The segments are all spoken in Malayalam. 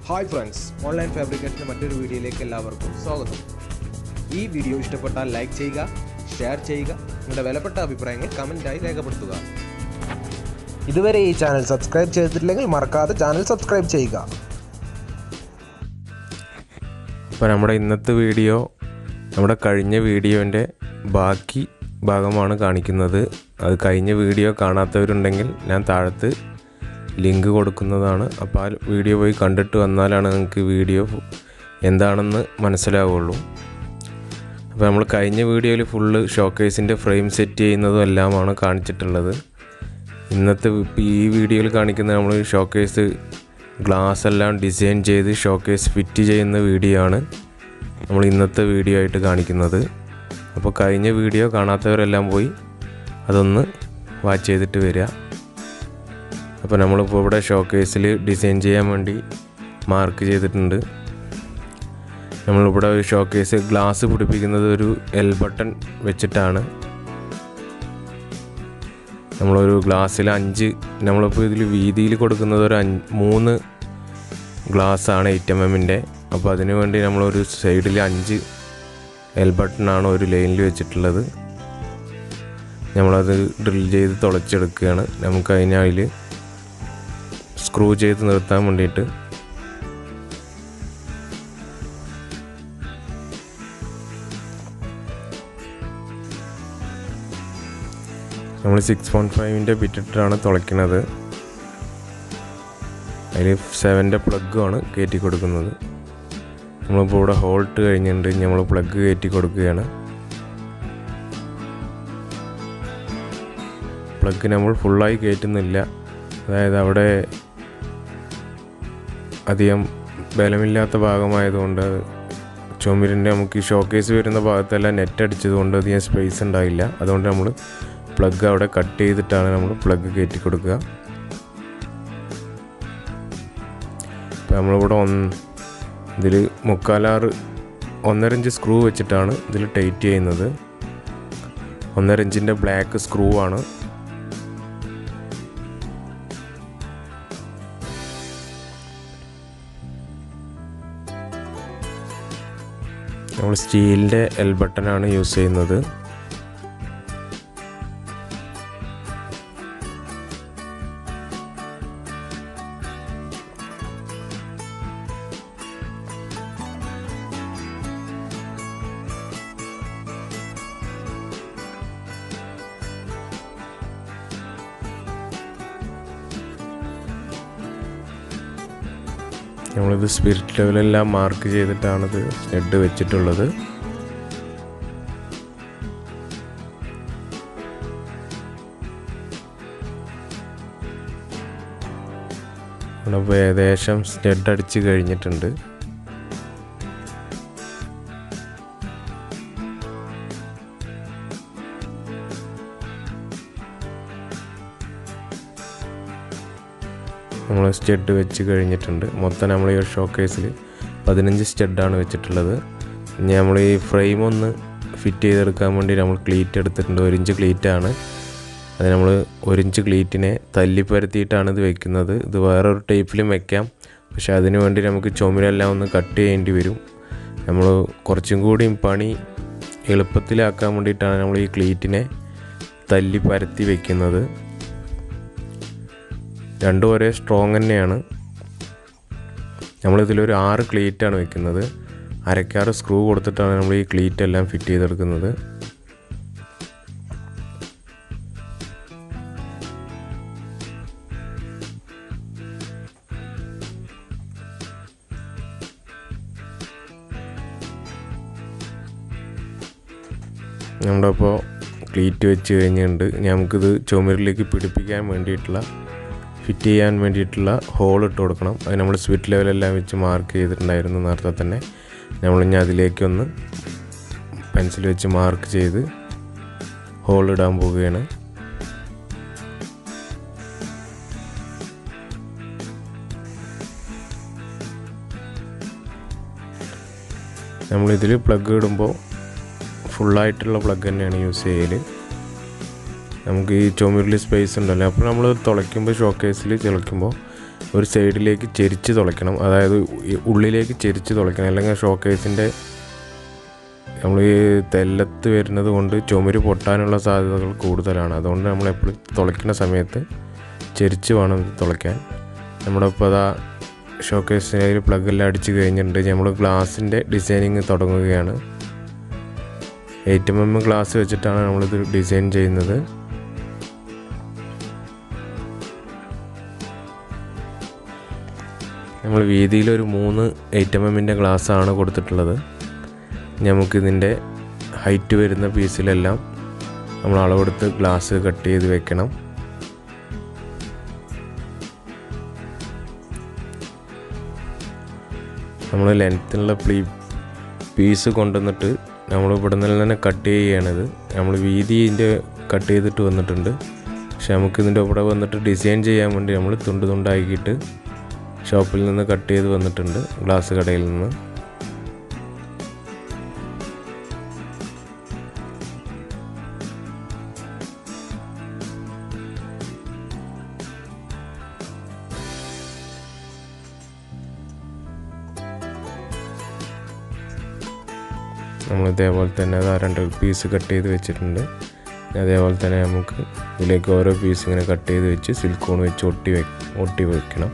ഹായ് ഫ്രണ്ട്സ് ഓൺലൈൻ ഫാബ്രിക്കേഷൻ്റെ മറ്റൊരു വീഡിയോയിലേക്ക് എല്ലാവർക്കും സ്വാഗതം ഈ വീഡിയോ ഇഷ്ടപ്പെട്ടാൽ ലൈക്ക് ചെയ്യുക ഷെയർ ചെയ്യുക നിങ്ങളുടെ വിലപ്പെട്ട അഭിപ്രായങ്ങൾ കമൻറ്റായി രേഖപ്പെടുത്തുക ഇതുവരെ ഈ ചാനൽ സബ്സ്ക്രൈബ് ചെയ്തിട്ടില്ലെങ്കിൽ മറക്കാതെ ചാനൽ സബ്സ്ക്രൈബ് ചെയ്യുക അപ്പോൾ നമ്മുടെ ഇന്നത്തെ വീഡിയോ നമ്മുടെ കഴിഞ്ഞ വീഡിയോൻ്റെ ബാക്കി ഭാഗമാണ് കാണിക്കുന്നത് അത് കഴിഞ്ഞ വീഡിയോ കാണാത്തവരുണ്ടെങ്കിൽ ഞാൻ താഴത്ത് ലിങ്ക് കൊടുക്കുന്നതാണ് അപ്പോൾ ആ വീഡിയോ പോയി കണ്ടിട്ട് വന്നാലാണ് നിങ്ങൾക്ക് വീഡിയോ എന്താണെന്ന് മനസ്സിലാവുള്ളൂ അപ്പോൾ നമ്മൾ കഴിഞ്ഞ വീഡിയോയിൽ ഫുള്ള് ഷോക്കേസിൻ്റെ ഫ്രെയിം സെറ്റ് ചെയ്യുന്നതും എല്ലാമാണ് കാണിച്ചിട്ടുള്ളത് ഇന്നത്തെ ഇപ്പം ഈ വീഡിയോയിൽ കാണിക്കുന്ന നമ്മൾ ഷോക്കേസ് ഗ്ലാസ് എല്ലാം ഡിസൈൻ ചെയ്ത് ഷോക്കേസ് ഫിറ്റ് ചെയ്യുന്ന വീഡിയോ ആണ് നമ്മൾ ഇന്നത്തെ വീഡിയോ ആയിട്ട് കാണിക്കുന്നത് അപ്പോൾ കഴിഞ്ഞ വീഡിയോ കാണാത്തവരെല്ലാം പോയി അതൊന്ന് വാച്ച് ചെയ്തിട്ട് വരിക അപ്പോൾ നമ്മളിപ്പോൾ ഇവിടെ ഷോക്കേസിൽ ഡിസൈൻ ചെയ്യാൻ വേണ്ടി മാർക്ക് ചെയ്തിട്ടുണ്ട് നമ്മളിവിടെ ഒരു ഷോക്കേസ് ഗ്ലാസ് പിടിപ്പിക്കുന്നത് ഒരു എൽ ബട്ടൺ വെച്ചിട്ടാണ് നമ്മളൊരു ഗ്ലാസ്സിൽ അഞ്ച് നമ്മളിപ്പോൾ ഇതിൽ വീതിയിൽ കൊടുക്കുന്നത് ഒരു അഞ്ച് മൂന്ന് ഗ്ലാസ് ആണ് എയ്റ്റ് എം എമ്മിൻ്റെ അപ്പോൾ അതിനു വേണ്ടി നമ്മളൊരു സൈഡിൽ അഞ്ച് എൽ ബട്ടണാണ് ഒരു ലൈനിൽ വെച്ചിട്ടുള്ളത് നമ്മളത് ഡ്രിൽ ചെയ്ത് തുളച്ചെടുക്കുകയാണ് നമുക്ക് അതിനതിൽ സ്ക്രൂ ചെയ്ത് നിർത്താൻ വേണ്ടിയിട്ട് നമ്മൾ സിക്സ് പോയിൻറ്റ് ഫൈവിൻ്റെ ബിറ്റിട്ടാണ് തുളയ്ക്കുന്നത് അതിൽ സെവൻ്റെ പ്ലഗുമാണ് കയറ്റി കൊടുക്കുന്നത് നമ്മളിപ്പോൾ ഇവിടെ ഹോൾട്ട് കഴിഞ്ഞിട്ടുണ്ട് ഇനി നമ്മൾ പ്ലഗ് കയറ്റി കൊടുക്കുകയാണ് പ്ലഗ് നമ്മൾ ഫുള്ളായി കയറ്റുന്നില്ല അതായത് അവിടെ അധികം ബലമില്ലാത്ത ഭാഗമായതുകൊണ്ട് ചുമരിൻ്റെ നമുക്ക് ഈ ഷോക്കേസ് വരുന്ന ഭാഗത്തെല്ലാം നെറ്റ് അടിച്ചതുകൊണ്ട് അധികം സ്പേസ് ഉണ്ടായില്ല അതുകൊണ്ട് നമ്മൾ പ്ലഗ് അവിടെ കട്ട് ചെയ്തിട്ടാണ് നമ്മൾ പ്ലഗ് കയറ്റി കൊടുക്കുക അപ്പോൾ നമ്മളിവിടെ ഒന്ന് ഇതിൽ മുക്കാലാറ് ഒന്നര ഇഞ്ച് സ്ക്രൂ വെച്ചിട്ടാണ് ഇതിൽ ടൈറ്റ് ചെയ്യുന്നത് ഒന്നര ഇഞ്ചിൻ്റെ ബ്ലാക്ക് സ്ക്രൂ ആണ് നമ്മൾ സ്റ്റീലിൻ്റെ എൽ ബട്ടനാണ് യൂസ് ചെയ്യുന്നത് നമ്മളിത് സ്പിരിറ്റ് ലെവലെല്ലാം മാർക്ക് ചെയ്തിട്ടാണിത് സ്റ്റെഡ് വെച്ചിട്ടുള്ളത് നമ്മളിപ്പോൾ ഏകദേശം സ്റ്റെഡ് അടിച്ച് കഴിഞ്ഞിട്ടുണ്ട് നമ്മൾ സ്റ്റെഡ് വെച്ച് കഴിഞ്ഞിട്ടുണ്ട് മൊത്തം നമ്മൾ ഈ ഷോക്കേസിൽ പതിനഞ്ച് സ്റ്റെഡാണ് വെച്ചിട്ടുള്ളത് ഇനി നമ്മൾ ഈ ഫ്രെയിം ഒന്ന് ഫിറ്റ് ചെയ്തെടുക്കാൻ വേണ്ടി നമ്മൾ ക്ലീറ്റ് എടുത്തിട്ടുണ്ട് ഒരു ഇഞ്ച് ക്ലീറ്റാണ് അത് നമ്മൾ ഒരു ഇഞ്ച് ക്ലീറ്റിനെ തല്ലി പരത്തിയിട്ടാണ് ഇത് വെക്കുന്നത് ഇത് വേറൊരു ടൈപ്പിലും വെക്കാം പക്ഷെ അതിന് വേണ്ടി നമുക്ക് ചുമരെല്ലാം ഒന്ന് കട്ട് ചെയ്യേണ്ടി വരും നമ്മൾ കുറച്ചും കൂടിയും പണി എളുപ്പത്തിലാക്കാൻ വേണ്ടിയിട്ടാണ് നമ്മൾ ഈ ക്ലീറ്റിനെ തല്ലി പരത്തി വെക്കുന്നത് രണ്ടും ഒരേ സ്ട്രോങ് തന്നെയാണ് നമ്മളിതിലൊരു ആറ് ക്ലീറ്റാണ് വെക്കുന്നത് അരക്കാറ് സ്ക്രൂ കൊടുത്തിട്ടാണ് നമ്മൾ ഈ ക്ലീറ്റ് എല്ലാം ഫിറ്റ് ചെയ്തെടുക്കുന്നത് നമ്മുടെ ഇപ്പോൾ ക്ലീറ്റ് വെച്ച് കഴിഞ്ഞിട്ടുണ്ട് നമുക്കിത് ചുമരിലേക്ക് പിടിപ്പിക്കാൻ വേണ്ടിയിട്ടുള്ള ഫിറ്റ് ചെയ്യാൻ വേണ്ടിയിട്ടുള്ള ഹോൾ ഇട്ട് കൊടുക്കണം അത് നമ്മൾ സ്വിറ്റ് ലെവലെല്ലാം വെച്ച് മാർക്ക് ചെയ്തിട്ടുണ്ടായിരുന്നു നേരത്തെ തന്നെ നമ്മളിനി അതിലേക്കൊന്ന് പെൻസിൽ വെച്ച് മാർക്ക് ചെയ്ത് ഹോൾ ഇടാൻ പോവുകയാണ് നമ്മളിതിൽ പ്ലഗ് ഇടുമ്പോൾ ഫുള്ളായിട്ടുള്ള പ്ലഗ് തന്നെയാണ് യൂസ് ചെയ്യൽ നമുക്ക് ഈ ചുമരിൽ സ്പേസ് ഉണ്ടല്ലോ അപ്പോൾ നമ്മൾ തുളയ്ക്കുമ്പോൾ ഷോക്കേസിൽ തിളയ്ക്കുമ്പോൾ ഒരു സൈഡിലേക്ക് ചെരിച്ച് തുളയ്ക്കണം അതായത് ഈ ഉള്ളിലേക്ക് ചെരിച്ച് തുളയ്ക്കണം അല്ലെങ്കിൽ ഷോക്കേസിൻ്റെ നമ്മൾ ഈ തെല്ലത്ത് വരുന്നത് കൊണ്ട് ചുമര് പൊട്ടാനുള്ള സാധ്യതകൾ കൂടുതലാണ് അതുകൊണ്ട് നമ്മൾ എപ്പോഴും തുളയ്ക്കുന്ന സമയത്ത് ചെരിച്ച് വേണം ഇത് തുളയ്ക്കാൻ നമ്മുടെ ഇപ്പോൾ അതാ ഷോക്കേസിൽ പ്ലഗെല്ലാം അടിച്ച് കഴിഞ്ഞിട്ടുണ്ട് നമ്മൾ ഗ്ലാസിൻ്റെ ഡിസൈനിങ് തുടങ്ങുകയാണ് എയ്റ്റ് എം എം ഗ്ലാസ് വെച്ചിട്ടാണ് നമ്മളിത് ഡിസൈൻ ചെയ്യുന്നത് നമ്മൾ വീതിയിൽ ഒരു മൂന്ന് എയ്റ്റ് എം എമ്മിൻ്റെ ഗ്ലാസ്സാണ് കൊടുത്തിട്ടുള്ളത് നമുക്കിതിൻ്റെ ഹൈറ്റ് വരുന്ന പീസിലെല്ലാം നമ്മൾ അളവെടുത്ത് ഗ്ലാസ് കട്ട് ചെയ്ത് വെക്കണം നമ്മൾ ലെങ്ത്തിലുള്ള പ്ലീ പീസ് കൊണ്ടുവന്നിട്ട് നമ്മൾ ഇവിടെ നിന്ന് തന്നെ കട്ട് ചെയ്യുകയാണിത് നമ്മൾ വീതിൻ്റെ കട്ട് ചെയ്തിട്ട് വന്നിട്ടുണ്ട് പക്ഷെ നമുക്ക് ഇതിൻ്റെ ഇവിടെ വന്നിട്ട് ഡിസൈൻ ചെയ്യാൻ വേണ്ടി നമ്മൾ തുണ്ട് തുണ്ടാക്കിയിട്ട് ഷോപ്പിൽ നിന്ന് കട്ട് ചെയ്ത് വന്നിട്ടുണ്ട് ഗ്ലാസ് കടയിൽ നിന്ന് നമ്മൾ ഇതേപോലെ തന്നെ അത് രണ്ട് പീസ് കട്ട് ചെയ്ത് വെച്ചിട്ടുണ്ട് അതേപോലെ തന്നെ നമുക്ക് ഇതിലേക്ക് ഓരോ പീസ് ഇങ്ങനെ കട്ട് ചെയ്ത് വെച്ച് സിലിക്കോൺ വെച്ച് ഒട്ടി വെ ഒട്ടി വെക്കണം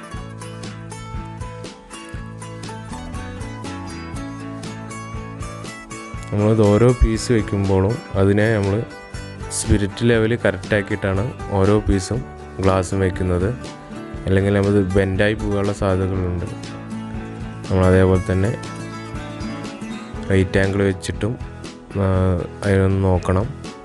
നമ്മളിത് ഓരോ പീസ് വെക്കുമ്പോഴും അതിനെ നമ്മൾ സ്പിരിറ്റ് ലെവൽ കറക്റ്റാക്കിയിട്ടാണ് ഓരോ പീസും ഗ്ലാസ്സും വെക്കുന്നത് അല്ലെങ്കിൽ നമ്മൾ ബെൻഡായി പോകാനുള്ള സാധ്യതകളുണ്ട് നമ്മൾ അതേപോലെ തന്നെ റൈറ്റ് ആംഗിൾ വെച്ചിട്ടും ആ, അതിനൊന്ന് നോക്കണം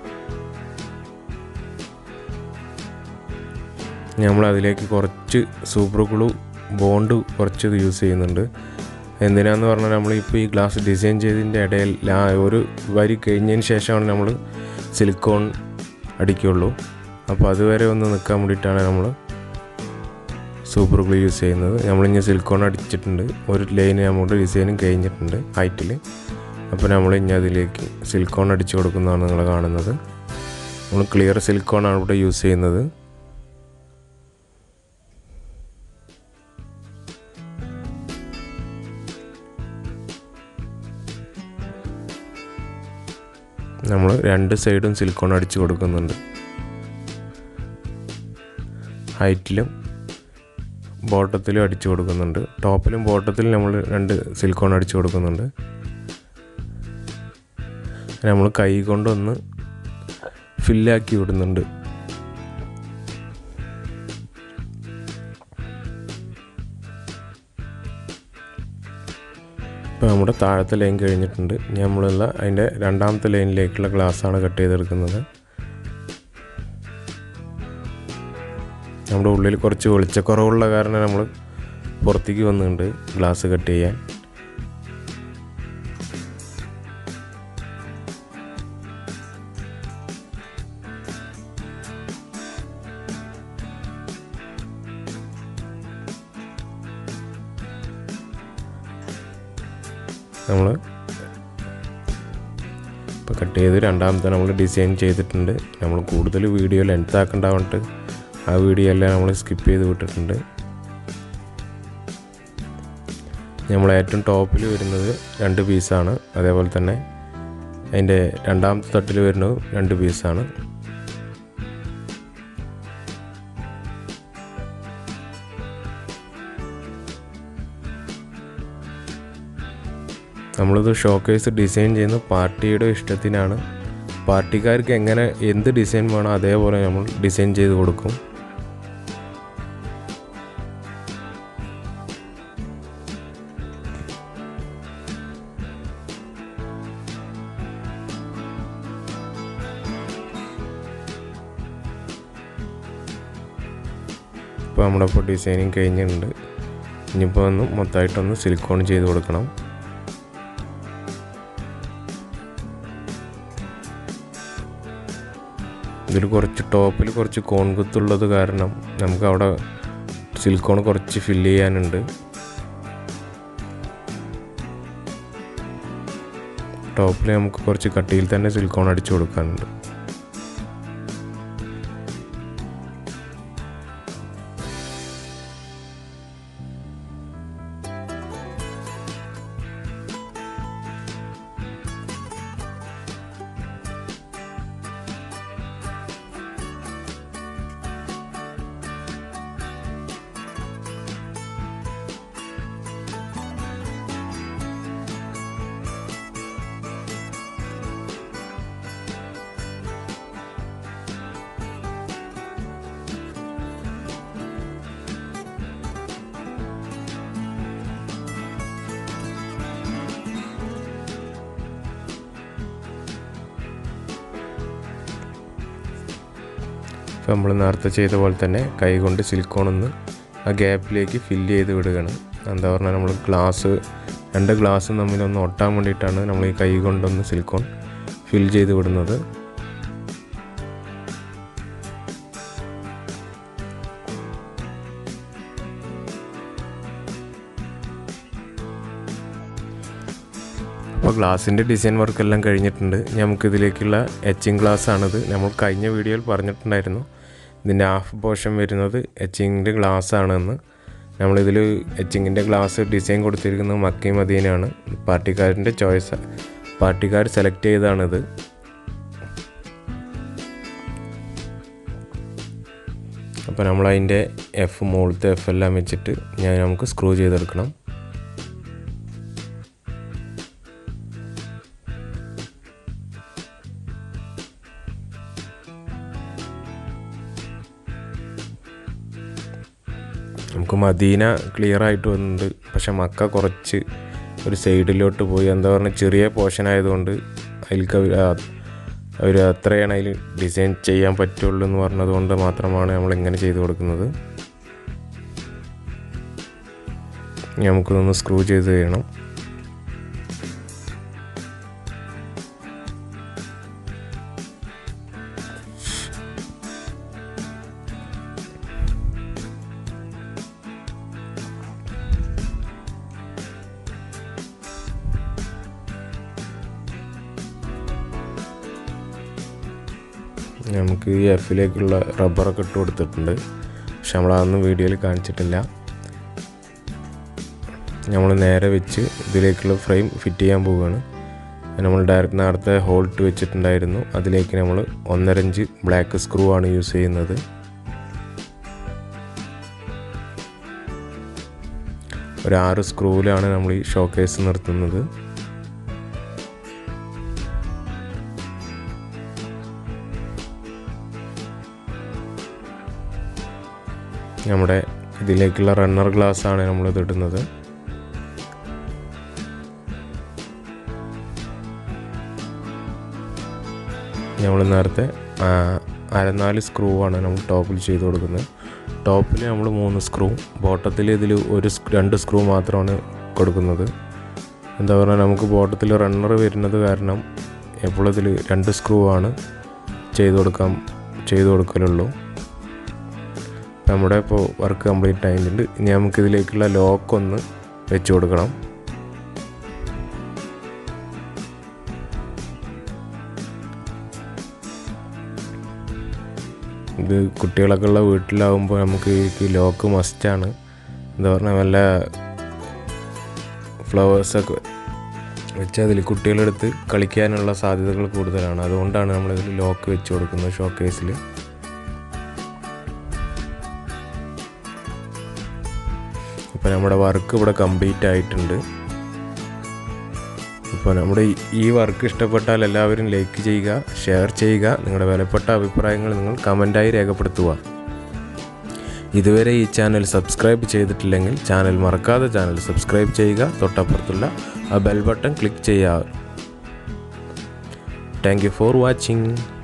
നമ്മൾ അതിലേക്ക് കുറച്ച് സൂപ്പർ ഗ്ലൂ ബോണ്ട് കുറച്ച് യൂസ് ചെയ്യുന്നുണ്ട് എന്തിനാന്ന് പറഞ്ഞാൽ നമ്മളിപ്പോൾ ഈ ഗ്ലാസ് ഡിസൈൻ ചെയ്തതിൻ്റെ ഇടയിൽ ലാ ഒരു വരി കഴിഞ്ഞതിന് ശേഷമാണ് നമ്മൾ സിലിക്കോൺ അടിക്കുള്ളൂ അപ്പോൾ അതുവരെ ഒന്ന് നിൽക്കാൻ വേണ്ടിയിട്ടാണ് നമ്മൾ സൂപ്പർ ഗ്ലൂ യൂസ് ചെയ്യുന്നത് നമ്മളിങ്ങനെ സിലിക്കോൺ അടിച്ചിട്ടുണ്ട് ഒരു ലൈൻ നമ്മുടെ ഡിസൈനും കഴിഞ്ഞിട്ടുണ്ട് ഹൈറ്റിൽ അപ്പോൾ നമ്മൾ ഇനി അതിലേക്ക് സിലിക്കോൺ അടിച്ചു കൊടുക്കുന്നതാണ് നിങ്ങൾ കാണുന്നത് നമ്മൾ ക്ലിയർ സിലിക്കോണാണ് ഇവിടെ യൂസ് ചെയ്യുന്നത് നമ്മൾ രണ്ട് സൈഡും സിലിക്കോൺ അടിച്ച് കൊടുക്കുന്നുണ്ട് ഹൈറ്റിലും ബോട്ടത്തിലും അടിച്ചു കൊടുക്കുന്നുണ്ട് ടോപ്പിലും ബോട്ടത്തിലും നമ്മൾ രണ്ട് സിലിക്കോൺ അടിച്ചു കൊടുക്കുന്നുണ്ട് നമ്മൾ കൈ കൊണ്ടൊന്ന് ഫില്ലാക്കി വിടുന്നുണ്ട് ഇപ്പോൾ നമ്മുടെ താഴത്തെ ലൈൻ കഴിഞ്ഞിട്ടുണ്ട് ഇനി നമ്മളുള്ള അതിൻ്റെ രണ്ടാമത്തെ ലൈനിലേക്കുള്ള ഗ്ലാസ്സാണ് കട്ട് ചെയ്തെടുക്കുന്നത് നമ്മുടെ ഉള്ളിൽ കുറച്ച് വെളിച്ചക്കുറവുള്ള കാരണം നമ്മൾ പുറത്തേക്ക് വന്നിട്ടുണ്ട് ഗ്ലാസ് കട്ട് ചെയ്യാൻ നമ്മൾ ഇപ്പോൾ കട്ട് ചെയ്ത് രണ്ടാമത്തെ നമ്മൾ ഡിസൈൻ ചെയ്തിട്ടുണ്ട് നമ്മൾ കൂടുതൽ വീഡിയോ ലെങ്ത് ആക്കേണ്ട പറഞ്ഞിട്ട് ആ വീഡിയോ എല്ലാം നമ്മൾ സ്കിപ്പ് ചെയ്ത് വിട്ടിട്ടുണ്ട് നമ്മൾ ഏറ്റവും ടോപ്പിൽ വരുന്നത് രണ്ട് പീസാണ് അതേപോലെ തന്നെ അതിൻ്റെ രണ്ടാമത്തെ തട്ടിൽ വരുന്നത് രണ്ട് പീസാണ് നമ്മളിത് ഷോക്കേസ് ഡിസൈൻ ചെയ്യുന്ന പാർട്ടിയുടെ ഇഷ്ടത്തിനാണ് പാർട്ടിക്കാർക്ക് എങ്ങനെ എന്ത് ഡിസൈൻ വേണോ അതേപോലെ നമ്മൾ ഡിസൈൻ ചെയ്ത് കൊടുക്കും ഇപ്പോൾ നമ്മുടെ ഇപ്പോൾ ഡിസൈനിങ് കഴിഞ്ഞിട്ടുണ്ട് ഇനിയിപ്പോൾ ഒന്ന് മൊത്തമായിട്ടൊന്ന് സിലിക്കോൺ ചെയ്ത് കൊടുക്കണം ഇതിൽ കുറച്ച് ടോപ്പിൽ കുറച്ച് കോൺകുത്തുള്ളത് കാരണം നമുക്ക് അവിടെ സിലിക്കോൺ കുറച്ച് ഫില്ല് ചെയ്യാനുണ്ട് ടോപ്പിൽ നമുക്ക് കുറച്ച് കട്ടിയിൽ തന്നെ സിലിക്കോൺ അടിച്ചു കൊടുക്കാനുണ്ട് ഇപ്പോൾ നമ്മൾ നേരത്തെ ചെയ്ത പോലെ തന്നെ കൈ കൊണ്ട് സിലിക്കോൺ ഒന്ന് ആ ഗ്യാപ്പിലേക്ക് ഫില്ല് ചെയ്ത് വിടുകയാണ് എന്താ പറഞ്ഞാൽ നമ്മൾ ഗ്ലാസ് രണ്ട് ഗ്ലാസ്സും തമ്മിലൊന്ന് ഒട്ടാൻ വേണ്ടിയിട്ടാണ് നമ്മൾ ഈ കൈ കൊണ്ടൊന്ന് സിലിക്കോൺ ഫിൽ ചെയ്ത് വിടുന്നത് അപ്പോൾ ഗ്ലാസിൻ്റെ ഡിസൈൻ വർക്ക് എല്ലാം കഴിഞ്ഞിട്ടുണ്ട് നമുക്കിതിലേക്കുള്ള എച്ചിങ് ഗ്ലാസ് ആണിത് നമ്മൾ കഴിഞ്ഞ വീഡിയോയിൽ പറഞ്ഞിട്ടുണ്ടായിരുന്നു ഇതിൻ്റെ ഹാഫ് പോർഷൻ വരുന്നത് എച്ചിങ്ങിൻ്റെ ഗ്ലാസ് ആണെന്ന് നമ്മളിതിൽ എച്ചിങ്ങിൻ്റെ ഗ്ലാസ് ഡിസൈൻ കൊടുത്തിരിക്കുന്നത് മക്കി മദീനാണ് പാർട്ടിക്കാരൻ്റെ ചോയ്സ് പാർട്ടിക്കാർ സെലക്ട് ചെയ്തതാണിത് അപ്പോൾ നമ്മൾ അതിൻ്റെ എഫ് മുകളിലത്തെ എഫ് എല്ലാം വെച്ചിട്ട് ഞാൻ നമുക്ക് സ്ക്രൂ ചെയ്തെടുക്കണം നമുക്ക് മദീന ക്ലിയർ ആയിട്ട് വന്നിട്ടുണ്ട് പക്ഷെ മക്ക കുറച്ച് ഒരു സൈഡിലോട്ട് പോയി എന്താ പറഞ്ഞാൽ ചെറിയ പോർഷൻ ആയതുകൊണ്ട് അതിലേക്ക് അവർ അവർ അത്രയാണ് അതിൽ ഡിസൈൻ ചെയ്യാൻ പറ്റുള്ളൂ എന്ന് പറഞ്ഞതുകൊണ്ട് മാത്രമാണ് നമ്മൾ ഇങ്ങനെ ചെയ്ത് കൊടുക്കുന്നത് ഇനി നമുക്കിതൊന്ന് സ്ക്രൂ ചെയ്ത് ചെയ്യണം നമുക്ക് ഈ എഫിലേക്കുള്ള റബ്ബറൊക്കെ ഇട്ട് കൊടുത്തിട്ടുണ്ട് പക്ഷെ നമ്മളതൊന്നും വീഡിയോയിൽ കാണിച്ചിട്ടില്ല നമ്മൾ നേരെ വെച്ച് ഇതിലേക്കുള്ള ഫ്രെയിം ഫിറ്റ് ചെയ്യാൻ പോവുകയാണ് നമ്മൾ ഡയറക്റ്റ് നേരത്തെ ഹോൾട്ട് വെച്ചിട്ടുണ്ടായിരുന്നു അതിലേക്ക് നമ്മൾ ഒന്നര ഇഞ്ച് ബ്ലാക്ക് സ്ക്രൂ ആണ് യൂസ് ചെയ്യുന്നത് ഒരു ആറ് സ്ക്രൂവിലാണ് നമ്മൾ ഈ ഷോക്കേസ് നിർത്തുന്നത് നമ്മുടെ ഇതിലേക്കുള്ള റണ്ണർ ഗ്ലാസ് ആണ് നമ്മളിത് ഇടുന്നത് നമ്മൾ നേരത്തെ അരനാല് സ്ക്രൂ ആണ് നമ്മൾ ടോപ്പിൽ ചെയ്ത് കൊടുക്കുന്നത് ടോപ്പിൽ നമ്മൾ മൂന്ന് സ്ക്രൂ ബോട്ടത്തിൽ ഇതിൽ ഒരു രണ്ട് സ്ക്രൂ മാത്രമാണ് കൊടുക്കുന്നത് എന്താ പറയുക നമുക്ക് ബോട്ടത്തിൽ റണ്ണർ വരുന്നത് കാരണം എപ്പോഴും ഇതിൽ രണ്ട് സ്ക്രൂ ആണ് ചെയ്ത് കൊടുക്കാൻ ചെയ്ത് കൊടുക്കലുള്ളൂ നമ്മുടെ ഇപ്പോൾ വർക്ക് കംപ്ലീറ്റ് ആയിട്ടുണ്ട് ഇനി നമുക്ക് ഇതിലേക്കുള്ള ലോക്ക് ഒന്ന് വെച്ച് കൊടുക്കണം ഇത് കുട്ടികളൊക്കെ ഉള്ള വീട്ടിലാവുമ്പോൾ നമുക്ക് ഈ ലോക്ക് മസ്റ്റാണ് എന്താ പറഞ്ഞാൽ വല്ല ഫ്ലവേഴ്സൊക്കെ വെച്ച് അതിൽ കുട്ടികളെടുത്ത് കളിക്കാനുള്ള സാധ്യതകൾ കൂടുതലാണ് അതുകൊണ്ടാണ് നമ്മളിതിൽ ലോക്ക് വെച്ച് കൊടുക്കുന്നത് ഷോക്കേസിൽ ഇപ്പോൾ നമ്മുടെ വർക്ക് ഇവിടെ കംപ്ലീറ്റ് ആയിട്ടുണ്ട് ഇപ്പോൾ നമ്മുടെ ഈ വർക്ക് ഇഷ്ടപ്പെട്ടാൽ എല്ലാവരും ലൈക്ക് ചെയ്യുക ഷെയർ ചെയ്യുക നിങ്ങളുടെ വിലപ്പെട്ട അഭിപ്രായങ്ങൾ നിങ്ങൾ കമൻറ്റായി രേഖപ്പെടുത്തുക ഇതുവരെ ഈ ചാനൽ സബ്സ്ക്രൈബ് ചെയ്തിട്ടില്ലെങ്കിൽ ചാനൽ മറക്കാതെ ചാനൽ സബ്സ്ക്രൈബ് ചെയ്യുക തൊട്ടപ്പുറത്തുള്ള ആ ബെൽ ബട്ടൺ ക്ലിക്ക് ചെയ്യുക താങ്ക് യു ഫോർ വാച്ചിങ്